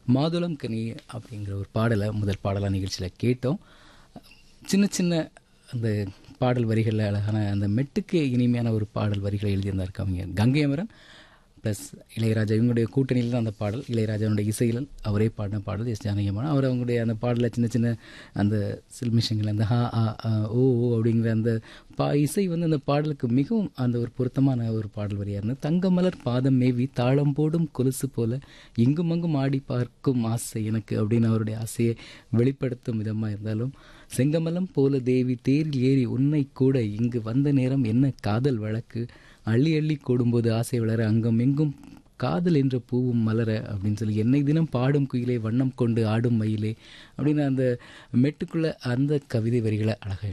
மாதுளம் கனி அப்படிங்கிற ஒரு பாடலை முதல் பாடலாக நிகழ்ச்சியில் கேட்டோம் சின்ன சின்ன அந்த பாடல் வரிகளில் அழகான அந்த மெட்டுக்கு இனிமையான ஒரு பாடல் வரிகளை எழுதியிருந்தார் கவிஞர் கங்கை அமரன் ப்ளஸ் இளையராஜா இவங்களுடைய கூட்டணியில் தான் அந்த பாடல் இளையராஜாவுடைய இசையில் அவரே பாடின பாடல் எஸ் ஜானகியமான அவர் அவங்களுடைய அந்த பாடலில் சின்ன சின்ன அந்த சில்மிஷங்கள் அந்த ஹா ஆ ஆ, ஓ ஓ அப்படிங்கிற அந்த பா இசை வந்து அந்த பாடலுக்கு மிகவும் அந்த ஒரு பொருத்தமான ஒரு பாடல் வரியாக இருந்தது தங்கமலர் பாதம் மேவி தாளம் போடும் கொலுசு போல இங்கும் அங்கும் ஆடி பார்க்கும் ஆசை எனக்கு அப்படின்னு அவருடைய ஆசையை வெளிப்படுத்தும் விதமாக இருந்தாலும் செங்கமலம் போல தேவி தேரில் ஏறி உன்னை கூட இங்கு வந்த நேரம் என்ன காதல் வழக்கு அள்ளி அள்ளி கூடும்போது ஆசை வளர அங்கும் எங்கும் காதல் என்ற பூவும் மலர அப்படின்னு சொல்லி என்னை தினம் பாடும் குயிலே வண்ணம் கொண்டு ஆடும் மயிலே அப்படின்னு அந்த மெட்டுக்குள்ள அந்த கவிதை வரிகளை அழகாக